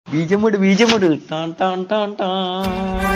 ബീജമിട് ബീജമിട് ടാൻ ടാൻ ടാൻ ടാൻ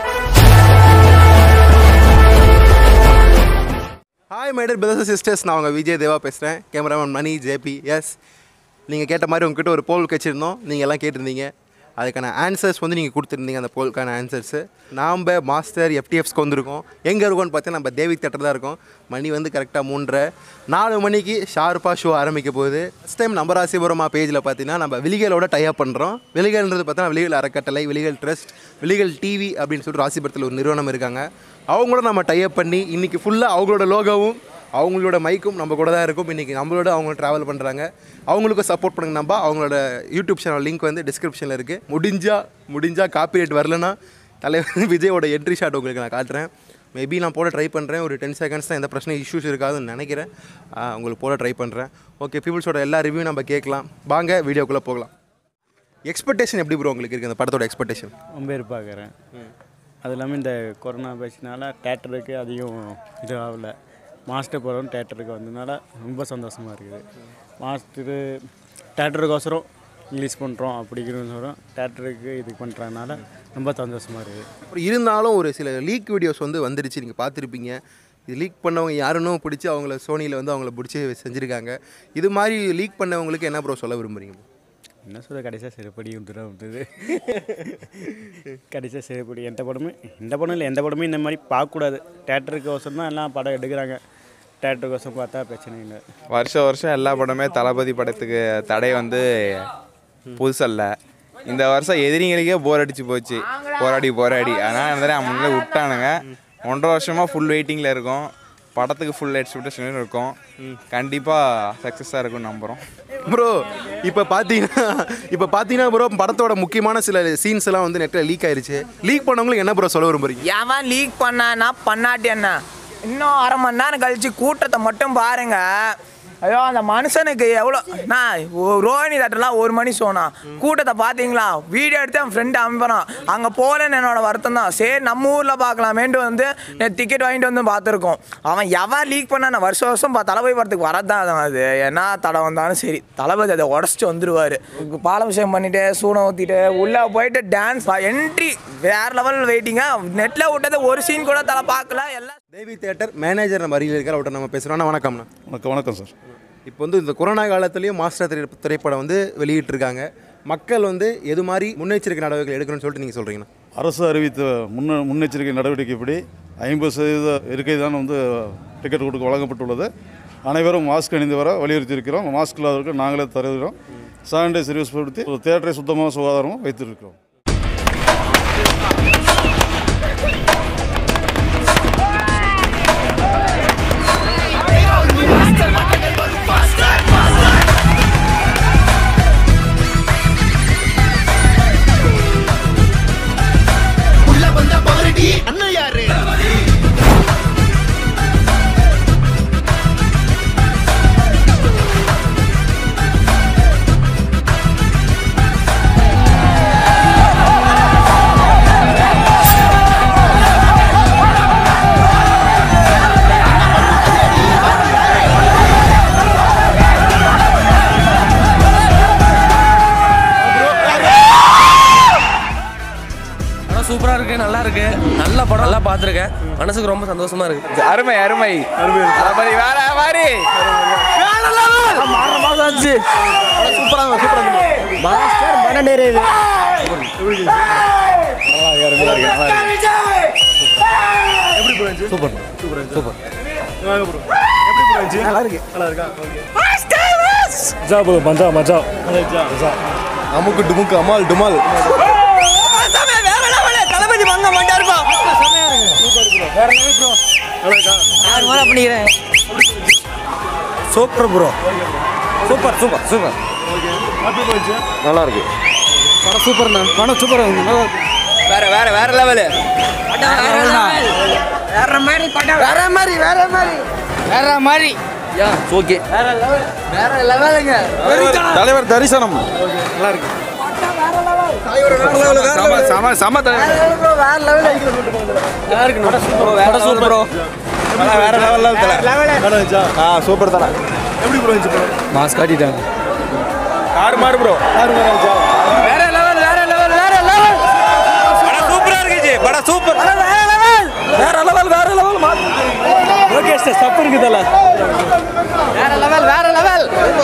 ஹாய் மைடர் பிரதர்ஸ் சிஸ்டர்ஸ் நான் உங்கள் விஜய் தேவா பேசுகிறேன் கேமராமேன் மணி ஜேபி எஸ் நீங்கள் கேட்ட மாதிரி உங்ககிட்ட ஒரு போல் வச்சுருந்தோம் நீங்கள் எல்லாம் கேட்டிருந்தீங்க அதுக்கான ஆன்சர்ஸ் வந்து நீங்கள் கொடுத்துருந்தீங்க அந்த போலுக்கான ஆன்சர்ஸு நாம் மாஸ்டர் எஃப்டிஎஃப்ஸ்க்கு வந்திருக்கோம் எங்கே இருக்கோம்னு பார்த்தா நம்ம தேவி தேட்டர் தான் இருக்கோம் மணி வந்து கரெக்டாக மூன்றரை நாலு மணிக்கு ஷார்ப்பாக ஷோ ஆரம்பிக்க போகுது ஃபஸ்ட் டைம் நம்ம ராசிபுரமா பேஜில் பார்த்தீங்கன்னா நம்ம விலிகளோட டைப் பண்ணுறோம் விலிகள்ன்றது பார்த்தா விலிகள் அறக்கட்டளை விலிகள் ட்ரஸ்ட் விலிகள் டிவி அப்படின்னு சொல்லிட்டு ராசிபுரத்தில் ஒரு நிறுவனம் இருக்காங்க அவங்களோட நம்ம டைப் பண்ணி இன்றைக்கி ஃபுல்லாக அவங்களோட லோகோவும் அவங்களோட மைக்கும் நம்ம கூட தான் இருக்கும் இன்றைக்கி நம்மளோட அவங்க ட்ராவல் பண்ணுறாங்க அவங்களுக்கும் சப்போர்ட் பண்ணுங்க நம்ப அவங்களோட யூடியூப் சேனல் லிங்க் வந்து டிஸ்கிரிப்ஷனில் இருக்குது முடிஞ்சா முடிஞ்சா காப்பி ரேட் வரலனா தலைவர் விஜயோட என்ட்ரி ஷாட் உங்களுக்கு நான் காட்டுறேன் மேபி நான் போட ட்ரை பண்ணுறேன் ஒரு டென் செகண்ட்ஸ் தான் எந்த பிரச்சனை இஷ்யூஸ் இருக்காதுன்னு நினைக்கிறேன் ஆ, உங்களுக்கு போட ட்ரை பண்ணுறேன் ஓகே பீப்புள்ஸோட எல்லா ரிவ்யூ நம்ம கேட்கலாம் வாங்க வீடியோக்குள்ளே போகலாம் எக்ஸ்பெக்டேஷன் எப்படி ப்ரோ உங்களுக்கு இருக்குது அந்த படத்தோட எக்ஸ்பெக்டேஷன் ரொம்ப எதிர்பார்க்குறேன் அது இல்லாமல் இந்த கொரோனா பேச்சினால தேட்டருக்கு அதிகம் இது ஆகல மாஸ்டர் படம் தேட்டருக்கு வந்ததுனால ரொம்ப சந்தோஷமாக இருக்குது மாஸ்டரு தேட்டருக்கோசரம் ரிலீஸ் பண்ணுறோம் அப்படிங்கிறது சொல்கிறோம் தேட்டருக்கு இது பண்ணுறதுனால ரொம்ப சந்தோஷமாக இருக்குது அப்புறம் இருந்தாலும் ஒரு சில லீக் வீடியோஸ் வந்து வந்துடுச்சு நீங்கள் பார்த்துருப்பீங்க இது லீக் பண்ணவங்க யாருன்னு பிடிச்சி அவங்கள சோனியில் வந்து அவங்கள பிடிச்சி செஞ்சுருக்காங்க இது மாதிரி லீக் பண்ணவங்களுக்கு என்ன ப்ரோ சொல்ல விரும்புறீங்க bro? என்ன சொல்ல கடைசியாக சிறுபடி வந்துடும் வந்தது கடைசியாக சிறுபடி எந்த படமும் இந்த படம் இல்லை எந்த படமும் இந்த மாதிரி பார்க்கக்கூடாது தேட்டருக்கு ஒசரம் தான் எல்லாம் படம் எடுக்கிறாங்க தேட்டருக்கு ஒசரம் பார்த்தா பிரச்சனை இல்லை வருஷம் வருஷம் எல்லா படமே தளபதி படத்துக்கு தடை வந்து புதுசல்ல இந்த வருஷம் எதிரிங்களுக்கே போர் அடிச்சு போச்சு போராடி போராடி அதனால் அந்த அவங்களே விட்டானுங்க ஒன்றரை வருஷமாக ஃபுல் வெயிட்டிங்கில் இருக்கும் படத்துக்கு ஃபுல் எக்ஸ்பெக்டேஷன் இருக்கும் கண்டிப்பாக சக்ஸஸாக இருக்கும்னு நம்புகிறோம் ப்ரோ இப்போ பார்த்தீங்கன்னா இப்போ பார்த்தீங்கன்னா ப்ரோ படத்தோட முக்கியமான சில சீன்ஸ் எல்லாம் வந்து நெட்டில் லீக் ஆயிருச்சு லீக் பண்ணவங்களுக்கு என்ன ப்ரோ சொல்ல விரும்புறீங்க எவன் லீக் பண்ணானா பண்ணாட்டி என்ன இன்னும் அரை மணி நேரம் கழிச்சு கூட்டத்தை மட்டும் பாருங்க ஐயோ அந்த மனுஷனுக்கு எவ்வளோ நான் ரோஹிணி தட்டெல்லாம் ஒரு மணி சோனா கூட்டத்தை பார்த்தீங்களா வீடியோ எடுத்து என் ஃப்ரெண்டு அனுப்புறான் அங்கே போகலன்னு என்னோட வருத்தம் தான் சரி நம்ம ஊரில் பார்க்கலாமேன்ட்டு வந்து டிக்கெட் வாங்கிட்டு வந்து பார்த்துருக்கோம் அவன் எவன் லீக் பண்ணான வருஷம் வருஷம் பா தளபதி படத்துக்கு வரதான் அது என்ன தடை வந்தாலும் சரி தளபதி அதை உடச்சிட்டு வந்துருவார் பாலாபிஷேகம் பண்ணிட்டு சூடம் ஊற்றிட்டு உள்ளே போயிட்டு டான்ஸ் என்ட்ரி வேற லெவல் வெயிட்டிங்க நெட்டில் விட்டது ஒரு சீன் கூட தலை பார்க்கல எல்லாம் தேவி தேட்டர் மேனேஜர் நம்ம அருகில் இருக்கிற அவர்கிட்ட நம்ம பேசுகிறோம்னா வணக்கம்ண்ணா வணக்கம் வணக்கம் சார் இப்போ வந்து இந்த கொரோனா காலத்துலேயும் மாஸ்டர் திரை திரைப்படம் வந்து வெளியிட்டிருக்காங்க மக்கள் வந்து எது மாதிரி முன்னெச்சரிக்கை நடவடிக்கை எடுக்கணும்னு சொல்லிட்டு நீங்கள் சொல்கிறீங்கண்ணா அரசு அறிவித்த முன்ன முன்னெச்சரிக்கை நடவடிக்கைப்படி ஐம்பது சதவீத இருக்கை தான் வந்து டிக்கெட் கொடுக்க வழங்கப்பட்டுள்ளது அனைவரும் மாஸ்க் அணிந்து வர வலியுறுத்தியிருக்கிறோம் மாஸ்க் இல்லாதவர்கள் நாங்களே தருகிறோம் சானிடைசர் யூஸ் படுத்தி ஒரு தேட்டரை சுத்தமாக சுகாதாரமாக வைத்திருக்கிறோம் படம் சூப்பராக இருக்கு நல்லா இருக்கு நல்ல படம் நல்லா பார்த்துருக்கேன் மனசுக்கு ரொம்ப சந்தோஷமா இருக்கு அருமை அருமை தளபதி வேற மாதிரி அமுக்கு டுமுக்கு அமால் டுமால் தளபதி வாங்க மாட்டாருப்பா super bro super super super நல்லா இருக்கு படம் சூப்பர்ண்ணா படம் சூப்பர் வேற வேற வேற லெவலு ஓகே தலைவர் தரிசனம் சம சம சம தலைவர் படம் சூப்பர் ப்ரோ வேற லெவலில் தலை ஆ சூப்பர் தலை எப்படி ப்ரோ இருந்துச்சு படம் மாஸ்க் காட்டிட்டாங்க ஆறு மாறு ப்ரோ வேற லெவல் படம் சூப்பர் வேற லெவல் வேற லெவல் வேற லெவல் ஓகே சார் தப்பு இருக்குதுல்ல வேற லெவல் வேற லெவல்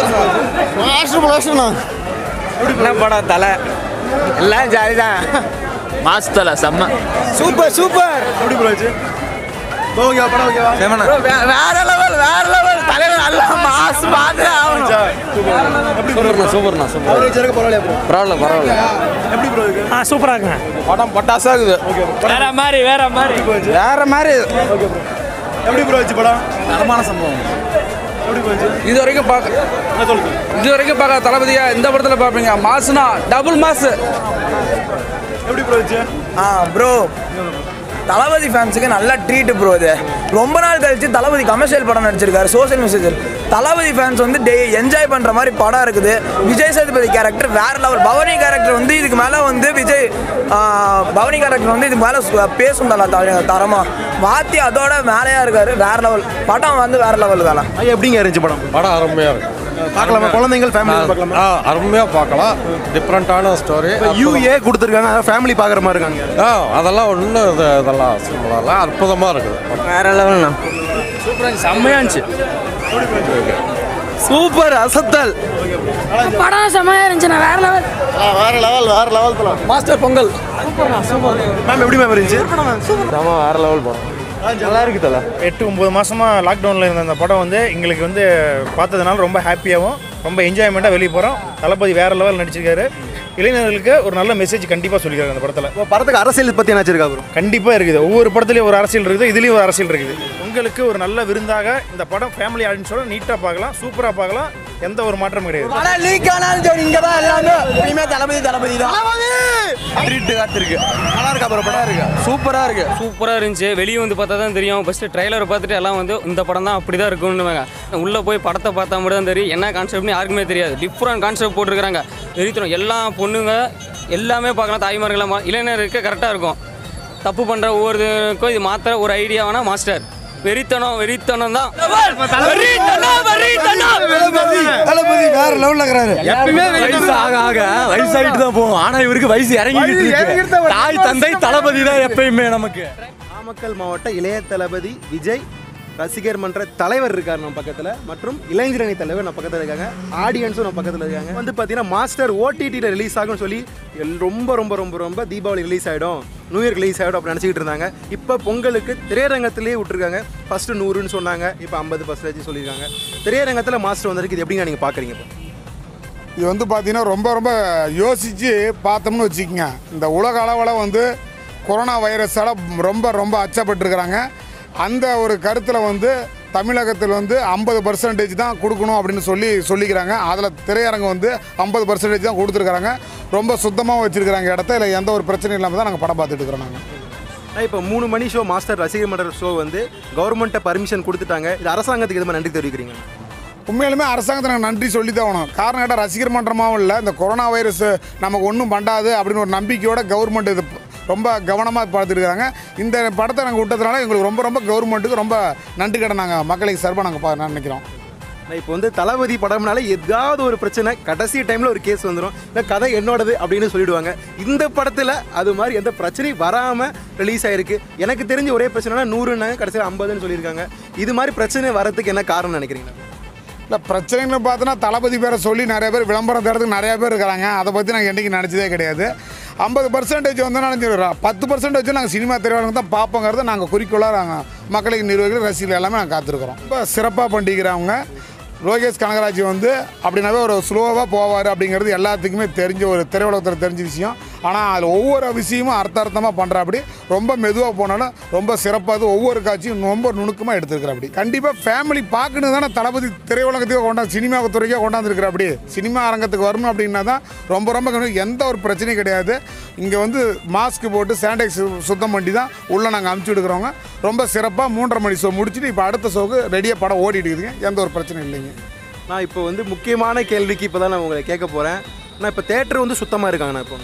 என்ன படம் தலை எல்லாம் ஜாலி தான் மாஸ் தலை செம்ம சூப்பர் சூப்பர் எப்படி ப்ரோ ஆச்சு ஓகேவா படம் ஓகேவா வேற லெவல் வேற லெவல் தலைவர் நல்லா மாஸ் மாதிரி ஆகணும் சூப்பர்ண்ணா சூப்பர்ண்ணா சூப்பர் அவரேஜ் இருக்க பரவாயில்லையா ப்ரோ பரவாயில்ல பரவாயில்ல எப்படி ப்ரோ இருக்கு ஆ சூப்பராக இருக்குங்க படம் பட்டாசா இருக்குது வேற மாதிரி வேற மாதிரி வேற மாதிரி எப்படி ப்ரோ ஆச்சு படம் தரமான சம்பவம் எப்படி ப்ரோ ஆச்சு இது வரைக்கும் பார்க்க என்ன சொல்லுங்க இது வரைக்கும் பார்க்க தளபதியா இந்த படத்தில் பார்ப்பீங்க மாசுனா டபுள் மாசு எப்படி ப்ரோ ஆச்சு ஆ ப்ரோ தளபதி ஃபேன்ஸுக்கு நல்ல ட்ரீட் ப்ரோ இது ரொம்ப நாள் கழிச்சு தளபதி கமர்ஷியல் படம் நடிச்சிருக்காரு சோஷியல் மெசேஜ் தளபதி ஃபேன்ஸ் வந்து டே என்ஜாய் பண்ணுற மாதிரி படம் இருக்குது விஜய் சேதுபதி கேரக்டர் வேற லெவல் பவனி கேரக்டர் வந்து இதுக்கு மேலே வந்து விஜய் ஆ, பவனி கேரக்டர் வந்து இதுக்கு மேலே பேசும் தல தரமா வாத்தி அதோட மேலேயா இருக்காரு வேற லெவல் படம் வந்து வேற லெவல் தானே ஐயா எப்படிங்க இருந்துச்சு படம் படம் அருமையாக இருக்கு பார்க்கலாமா குழந்தைங்கள் ஃபேமிலி பார்க்கலாமா ஆ அருமையாக பார்க்கலாம் டிஃப்ரெண்ட்டான ஸ்டோரி யூஏ கொடுத்துருக்காங்க அதான் ஃபேமிலி பார்க்குற மாதிரி இருக்காங்க ஆ அதெல்லாம் ஒன்றும் இது இதெல்லாம் சிம்பிளாக அற்புதமாக இருக்குது வேற லெவல்ண்ணா சூப்பராக செம்மையா இருந்துச்சு சூப்பர் அசத்தல் படம் செம்மையா இருந்துச்சுண்ணா வேற லெவல் வேற லெவல் வேற லெவல் மாஸ்டர் பொங்கல் மேம் எப்படி மேம் இருந்துச்சு வேற லெவல் படம் நல்லா இருக்கு தல எட்டு ஒம்பது மாதமாக லாக்டவுனில் இருந்த அந்த படம் வந்து எங்களுக்கு வந்து பார்த்ததுனால ரொம்ப ஹாப்பியாகவும் ரொம்ப என்ஜாய்மெண்ட்டாக வெளியே போகிறோம் தளபதி வேறு லெவல் நடிச்சிருக்காரு இளைஞர்களுக்கு ஒரு நல்ல மெசேஜ் கண்டிப்பாக சொல்லியிருக்காரு அந்த படத்தில் இப்போ படத்துக்கு அரசியல் பற்றி என்ன வச்சிருக்கா ப்ரோ கண்டிப்பாக இருக்குது ஒவ்வொரு படத்துலையும் ஒரு அரசியல் இருக்குது இதுலேயும் ஒரு அரசியல் இருக்குது உங்களுக்கு ஒரு நல்ல விருந்தாக இந்த படம் ஃபேமிலி ஆடியன்ஸோட நீட்டாக பார்க்கலாம் சூப்பராக பார்க்கலாம் எந்த ஒரு மாற்றமும் கிடையாது படம் லீக் ஆனாலும் சரி இங்கே தான் எல்லாமே எப்பயுமே தளபதி தளபதி தான் காத்திருக்கு நல்லா இருக்கா ப்ரோ படம் இருக்கு சூப்பரா இருக்கு சூப்பராக இருந்துச்சு வெளியே வந்து பார்த்தா தான் தெரியும் ஃபஸ்ட்டு ட்ரைலரை பார்த்துட்டு எல்லாம் வந்து இந்த படம் தான் அப்படி தான் இருக்கும்னுவாங்க உள்ளே போய் படத்தை பார்த்தா மட்டும் தான் தெரியும் என்ன கான்செப்ட்னு யாருக்குமே தெரியாது டிஃப்ரெண்ட் கான்செப்ட் போட்டிருக்காங்க வெறித்தனம் எல்லா பொண்ணுங்க எல்லாமே பார்க்கலாம் தாய்மார்களாம் இளைஞருக்கு கரெக்டாக இருக்கும் தப்பு பண்ணுற ஒவ்வொருக்கும் இது மாத்திர ஒரு ஐடியாவானா மாஸ்டர் வெறித்தனம் வெறித்தனம் தான் வெறித்தனம், வெறித்தனம். எப்பயுமே வயசு ஆக ஆக வயசாகிட்டு தான் போகும் ஆனா இவருக்கு வயசு இறங்கிட்டு இருக்கு தாய் தந்தை தளபதி தான் எப்பயுமே நமக்கு நாமக்கல் மாவட்ட இளைய தளபதி விஜய் ரசிகர் மன்ற தலைவர் இருக்கார் நம்ம பக்கத்தில் மற்றும் இளைஞரணி தலைவர் நம்ம பக்கத்தில் இருக்காங்க ஆடியன்ஸும் நம்ம பக்கத்தில் இருக்காங்க வந்து பார்த்தீங்கன்னா மாஸ்டர் ஓடிடியில் ரிலீஸ் ஆகும்னு சொல்லி எல்- ரொம்ப ரொம்ப ரொம்ப ரொம்ப தீபாவளி ரிலீஸ் ஆகிடும் நியூ இயர் ரிலீஸ் ஆகிடும் அப்படி நினச்சிக்கிட்டு இருந்தாங்க இப்போ பொங்கலுக்கு திரையரங்கத்திலேயே விட்டுருக்காங்க ஃபஸ்ட்டு நூறுன்னு சொன்னாங்க இப்போ ஐம்பது பர்சன்டேஜ் சொல்லியிருக்காங்க திரையரங்கத்தில் மாஸ்டர் வந்திருக்கு இது எப்படிங்க நீங்கள் பார்க்குறீங்க இப்போ இது வந்து பார்த்தீங்கன்னா ரொம்ப ரொம்ப யோசித்து பார்த்தோம்னு வச்சுக்கோங்க இந்த உலக அளவில் வந்து கொரோனா வைரஸால் ரொம்ப ரொம்ப அச்சப்பட்டிருக்கிறாங்க அந்த ஒரு கருத்தில் வந்து தமிழகத்தில் வந்து ஐம்பது பர்சன்டேஜ் தான் கொடுக்கணும் அப்படின்னு சொல்லி சொல்லிக்கிறாங்க அதில் திரையரங்கம் வந்து ஐம்பது பர்சன்டேஜ் தான் கொடுத்துருக்குறாங்க ரொம்ப சுத்தமாக வச்சுருக்கிறாங்க இடத்த இல்லை எந்த ஒரு பிரச்சனையும் இல்லாமல் தான் நாங்கள் படம் பார்த்துட்டு இருக்கிறோம் நாங்கள் இப்போ மூணு மணி ஷோ மாஸ்டர் ரசிகர் மன்ற ஷோ வந்து கவர்மெண்ட்டை பர்மிஷன் கொடுத்துட்டாங்க இது அரசாங்கத்துக்கு எது மாதிரி நன்றி தெரிவிக்கிறீங்க உண்மையிலுமே அரசாங்கத்தை நாங்கள் நன்றி சொல்லி தான் ஆகணும் காரணம் கேட்டால் ரசிகர் மன்றமாகவும் இல்லை இந்த கொரோனா வைரஸ் நமக்கு ஒன்றும் பண்ணாது அப்படின்னு ஒரு நம்பிக்கையோட கவர்மெண்ட் இது ரொம்ப கவனமாக பார்த்துட்டு இருக்காங்க இந்த படத்தை நாங்கள் விட்டதுனால எங்களுக்கு ரொம்ப ரொம்ப கவர்மெண்ட்டுக்கு ரொம்ப நன்றி கடன் நாங்கள் மக்களுக்கு சார்பாக நாங்கள் பா நினைக்கிறோம் நான் இப்போ வந்து தளபதி படம்னால ஏதாவது ஒரு பிரச்சனை கடைசி டைமில் ஒரு கேஸ் வந்துடும் இல்லை கதை என்னோடது அப்படின்னு சொல்லிடுவாங்க இந்த படத்தில் அது மாதிரி எந்த பிரச்சனையும் வராமல் ரிலீஸ் ஆயிருக்கு எனக்கு தெரிஞ்ச ஒரே பிரச்சனைனா நூறுனாங்க கடைசியில் ஐம்பதுன்னு சொல்லியிருக்காங்க இது மாதிரி பிரச்சனை வரதுக்கு என்ன காரணம் நினைக்கிறீங்க இல்லை பிரச்சனைன்னு பார்த்தோன்னா தளபதி பேரை சொல்லி நிறைய பேர் விளம்பரம் தரத்துக்கு நிறைய பேர் இருக்கிறாங்க அதை பற்றி நாங்கள் என்றைக்கு நினச்சதே கிடையாது ஐம்பது பர்சன்டேஜ் வந்து நினச்சிடுறோம் பத்து பர்சன்டேஜ் நாங்கள் சினிமா திரையுலகம் தான் பார்ப்போங்கிறத நாங்கள் குறிக்கோளாக நாங்கள் மக்களுக்கு நிர்வாகிகள் ரசிகர்கள் எல்லாமே நாங்கள் காத்திருக்கிறோம் ரொம்ப சிறப்பாக பண்ணிக்கிறவங்க லோகேஷ் கனகராஜ் வந்து அப்படின்னாவே ஒரு ஸ்லோவாக போவார் அப்படிங்கிறது எல்லாத்துக்குமே தெரிஞ்ச ஒரு திரையுலகத்தில் தெரிஞ்ச விஷயம் ஆனால் அதில் ஒவ்வொரு விஷயமும் அர்த்த அர்த்தமாக பண்ணுறாப்படி ரொம்ப மெதுவாக போனாலும் ரொம்ப சிறப்பாக ஒவ்வொரு காட்சியும் ரொம்ப நுணுக்கமாக எடுத்துருக்கிறாப்படி கண்டிப்பாக ஃபேமிலி பார்க்கணும் தானே தளபதி திரையுலகத்துக்கு கொண்டாந்து சினிமா துறைக்கே கொண்டாந்துருக்கிறாப்படி சினிமா அரங்கத்துக்கு வரணும் அப்படின்னா தான் ரொம்ப ரொம்ப கவனம். எந்த ஒரு பிரச்சனையும் கிடையாது இங்கே வந்து மாஸ்க் போட்டு சானிடைஸ் சுத்தம் பண்ணி தான் உள்ளே நாங்கள் அமுச்சு விடுக்கிறோங்க ரொம்ப சிறப்பாக மூன்றரை மணி ஷோ முடிச்சுட்டு இப்போ அடுத்த ஷோக்கு ரெடியாக படம் ஓடிட்டு இருக்குதுங்க எந்த ஒரு பிரச்சனையும் இல்லைங்க நான் இப்போ வந்து முக்கியமான கேள்விக்கு இப்போ தான் நான் உங்களை கேட்க போகிறேன் நான் இப்போ தேட்டர் வந்து சுத்தமாக இருக்காங்கண்ணா இப்போ நம்ம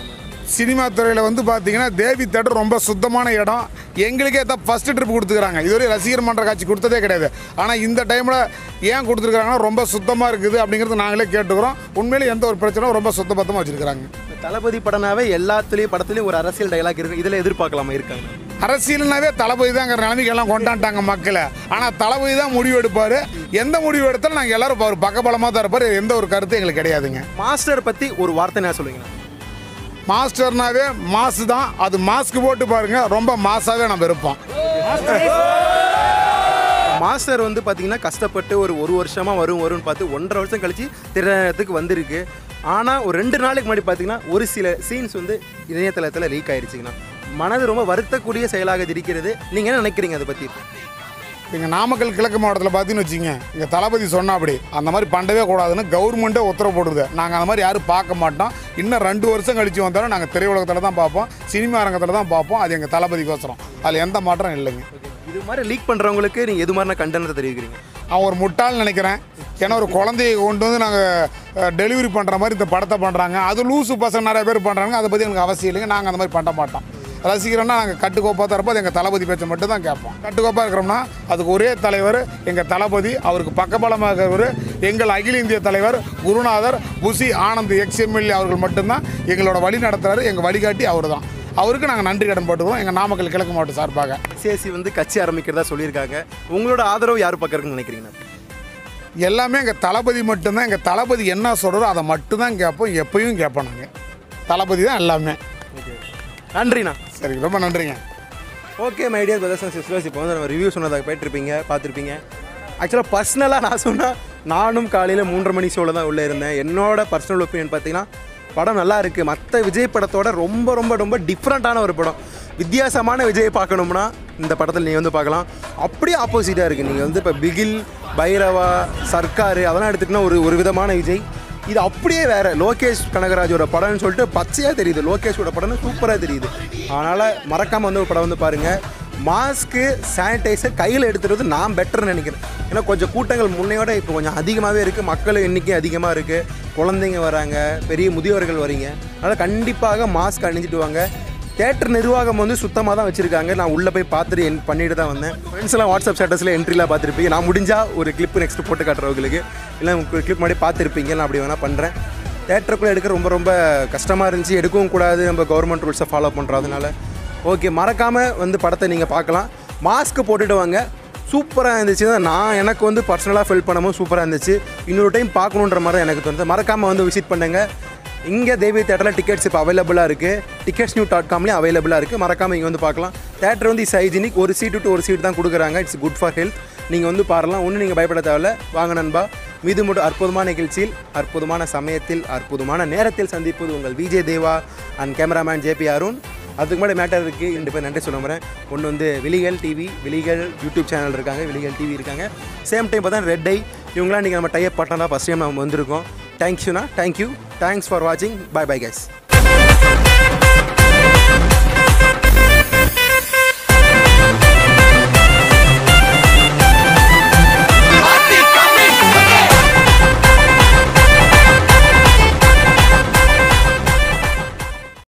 சினிமா துறையில் வந்து பார்த்தீங்கன்னா தேவி தேட்டர் ரொம்ப சுத்தமான இடம் எங்களுக்கே தான் ஃபஸ்ட்டு ட்ரிப் கொடுத்துக்கிறாங்க இதுவரை ரசிகர் மன்ற காட்சி கொடுத்ததே கிடையாது ஆனால் இந்த டைமில் ஏன் கொடுத்துருக்காங்கன்னா ரொம்ப சுத்தமாக இருக்குது அப்படிங்கிறது நாங்களே கேட்டுக்கிறோம் உண்மையிலே எந்த ஒரு பிரச்சனையும் ரொம்ப சுத்தபத்தமாக வச்சுருக்காங்க தளபதி படம்னாவே எல்லாத்துலேயும் படத்துலையும் ஒரு அரசியல் டைலாக் இருக்கு இதில் எதிர்பார்க்கலாமா இருக்காங்க அரசியல்னாவே தளபதி தாங்கிற நிலைமைக்கு எல்லாம் கொண்டாண்டாங்க மக்களை ஆனால் தளபதி தான் முடிவு எடுப்பார் எந்த முடிவு எடுத்தாலும் நாங்கள் எல்லாரும் அவர் பக்கபலமாக தான் இருப்பார் எந்த ஒரு கருத்தும் எங்களுக்கு கிடையாதுங்க மாஸ்டர் பற்றி ஒரு வார்த்தை என்ன சொல்லுவீங்க மாஸ்டர்னாவே மாசு தான் அது மாஸ்க் போட்டு பாருங்க ரொம்ப மாசாவே நம்ம இருப்போம் மாஸ்டர் வந்து பார்த்தீங்கன்னா கஷ்டப்பட்டு ஒரு ஒரு வருஷமாக வரும் வரும்னு பார்த்து ஒன்றரை வருஷம் கழிச்சு திரையரங்கத்துக்கு வந்திருக்கு ஆனால் ஒரு ரெண்டு நாளைக்கு முன்னாடி பார்த்தீங்கன்னா ஒரு சில சீன்ஸ் வந்து இணையதளத்தில் லீக் ஆயிடுச்சுங்கண்ணா மனது ரொம்ப வருத்தக்கூடிய செயலாக இது இருக்கிறது நீங்கள் என்ன நினைக்கிறீங்க அதை பற்றி இங்கே நாமக்கல் கிழக்கு மாவட்டத்தில் பார்த்தீங்கன்னு வச்சுங்க இங்கே தளபதி சொன்னா அப்படி அந்த மாதிரி பண்ணவே கூடாதுன்னு கவர்மெண்ட்டே உத்தரவு போடுது நாங்கள் அந்த மாதிரி யாரும் பார்க்க மாட்டோம் இன்னும் ரெண்டு வருஷம் கழிச்சு வந்தாலும் நாங்கள் திரையுலகத்தில் தான் பார்ப்போம் சினிமா அரங்கத்தில் தான் பார்ப்போம் அது எங்கள் தளபதிக்கோசரம் அதில் எந்த மாற்றம் இல்லைங்க இது மாதிரி லீக் பண்ணுறவங்களுக்கு நீங்கள் எது மாதிரி கண்டனத்தை தெரிவிக்கிறீங்க அவன் ஒரு முட்டாள்னு நினைக்கிறேன் ஏன்னா ஒரு குழந்தைய கொண்டு வந்து நாங்கள் டெலிவரி பண்ணுற மாதிரி இந்த படத்தை பண்ணுறாங்க அது லூசு பசங்க நிறைய பேர் பண்ணுறாங்க அதை பற்றி எனக்கு அவசியம் இல்லைங்க நாங்கள் அந்த மாதிரி பண்ண மாட்டோம் ரசிக்கிறோன்னா நாங்கள் கட்டுக்கோப்பாக தான் இருப்போம் அது எங்கள் தளபதி பேச்சை மட்டும் தான் கேட்போம் கட்டுக்கோப்பாக இருக்கிறோம்னா அதுக்கு ஒரே தலைவர் எங்கள் தளபதி அவருக்கு பக்கபலமாக இருக்கிறவர் எங்கள் அகில இந்திய தலைவர் குருநாதர் புசி ஆனந்த் எக்ஸ் எம்எல்ஏ அவர்கள் மட்டும்தான் எங்களோட வழி நடத்துகிறாரு எங்கள் வழிகாட்டி அவர் தான் அவருக்கு நாங்கள் நன்றி கடன் போட்டுக்கிறோம் எங்கள் நாமக்கல் கிழக்கு மாவட்ட சார்பாக சிஎஸ்சி வந்து கட்சி ஆரம்பிக்கிறதா சொல்லியிருக்காங்க உங்களோட ஆதரவு யார் பக்கம் இருக்குன்னு நினைக்கிறீங்கண்ணா எல்லாமே எங்கள் தளபதி மட்டும்தான் எங்கள் தளபதி என்ன சொல்கிறோ அதை மட்டும்தான் கேட்போம் எப்பயும் கேட்போம் நாங்கள் தளபதி தான் எல்லாமே நன்றிண்ணா சரி ரொம்ப நன்றிங்க okay my dear brothers and sisters இப்போ வந்து நம்ம ரிவ்யூ சொன்னதாக போயிட்டுருப்பீங்க பார்த்துருப்பீங்க ஆக்சுவலாக பர்சனலாக நான் சொன்னால் நானும் காலையில் மூன்றரை மணி ஷோவில் தான் உள்ளே இருந்தேன் என்னோட பர்சனல் ஒப்பீனியன் பார்த்தீங்கன்னா படம் நல்லா இருக்குது மற்ற விஜய் படத்தோட ரொம்ப ரொம்ப ரொம்ப டிஃப்ரெண்ட்டான ஒரு படம் வித்தியாசமான விஜய் பார்க்கணும்னா இந்த படத்தில் நீங்கள் வந்து பார்க்கலாம் அப்படியே ஆப்போசிட்டாக இருக்குது நீங்கள் வந்து இப்போ பிகில் பைரவா சர்க்கார் அதெல்லாம் எடுத்துக்கிட்டா ஒரு ஒரு விதமான விஜய் இது அப்படியே வேற லோகேஷ் கனகராஜோட படம்னு சொல்லிட்டு பச்சையாக தெரியுது லோகேஷோட படம்னு சூப்பராக தெரியுது அதனால் மறக்காமல் வந்து ஒரு படம் வந்து பாருங்கள் மாஸ்க்கு சானிடைசர் கையில் எடுத்துறது நான் பெட்டர்னு நினைக்கிறேன் ஏன்னா கொஞ்சம் கூட்டங்கள் முன்னையோட இப்போ கொஞ்சம் அதிகமாகவே இருக்குது மக்கள் எண்ணிக்கை அதிகமாக இருக்குது குழந்தைங்க வராங்க பெரிய முதியோர்கள் வரீங்க அதனால் கண்டிப்பாக மாஸ்க் அணிஞ்சிட்டு வாங்க தேட்டர் நிர்வாகம் வந்து சுத்தமாக தான் வச்சுருக்காங்க நான் உள்ளே போய் பார்த்துட்டு என் பண்ணிட்டு தான் வந்தேன் ஃப்ரெண்ட்ஸ் எல்லாம் வாட்ஸ்அப் ஸ்டேட்டஸில் என்ட்ரிலாம் பார்த்துருப்பீங்க நான் முடிஞ்சால் ஒரு கிளிப் நெக்ஸ்ட் போட்டு காட்டுறவங்களுக்கு இல்லை ஒரு கிளிப் முன்னாடி பார்த்துருப்பீங்க நான் அப்படி வேணால் பண்ணுறேன் தேட்டருக்குள்ளே எடுக்க ரொம்ப ரொம்ப கஷ்டமாக இருந்துச்சு எடுக்கவும் கூடாது நம்ம கவர்மெண்ட் ரூல்ஸை ஃபாலோ பண்ணுறதுனால ஓகே மறக்காமல் வந்து படத்தை நீங்கள் பார்க்கலாம் மாஸ்க் போட்டுட்டு வாங்க சூப்பராக இருந்துச்சு நான் எனக்கு வந்து பர்சனலாக ஃபீல் பண்ணும்போது சூப்பராக இருந்துச்சு இன்னொரு டைம் பார்க்கணுன்ற மாதிரி தான் எனக்கு தோணுது மறக்காமல் வந்து விசிட் பண்ணுங்கள் இங்கே தேவி தேட்டரில் டிக்கெட்ஸ் இப்போ அவைலபிளாக இருக்குது டிக்கெட்ஸ் நியூ டாட் காம்லேயும் அவைலபிளாக இருக்குது மறக்காமல் இங்கே வந்து பார்க்கலாம் தேட்டர் வந்து இஸ் ஹைஜினிக் ஒரு சீட்டு டு ஒரு சீட் தான் கொடுக்குறாங்க இட்ஸ் குட் ஃபார் ஹெல்த் நீங்கள் வந்து பாரலாம் ஒன்றும் நீங்கள் பயப்பட தேவையில்ல வாங்க நண்பா மீது மட்டும் அற்புதமான நிகழ்ச்சியில் அற்புதமான சமயத்தில் அற்புதமான நேரத்தில் சந்திப்பது உங்கள் Vijay Deva and cameraman JP Arun அதுக்கு முன்னாடி மேட்டர் இருக்குது ரெண்டு பேர் நன்றி சொல்ல போகிறேன் ஒன்று வந்து விலிகள் டிவி விலிகள் யூடியூப் சேனல் இருக்காங்க விலிகள் டிவி இருக்காங்க சேம் டைம் பார்த்தா ரெட் ஐ இவங்களாம் நீங்கள் நம்ம டைப் பண்ணலாம் ஃபஸ்ட் டைம் நம்ம வந்திருக்கோம் தேங்க்யூண்ணா தேங்க்யூ தேங்க்ஸ் ஃபார் வாட்சிங் பை பை கைஸ்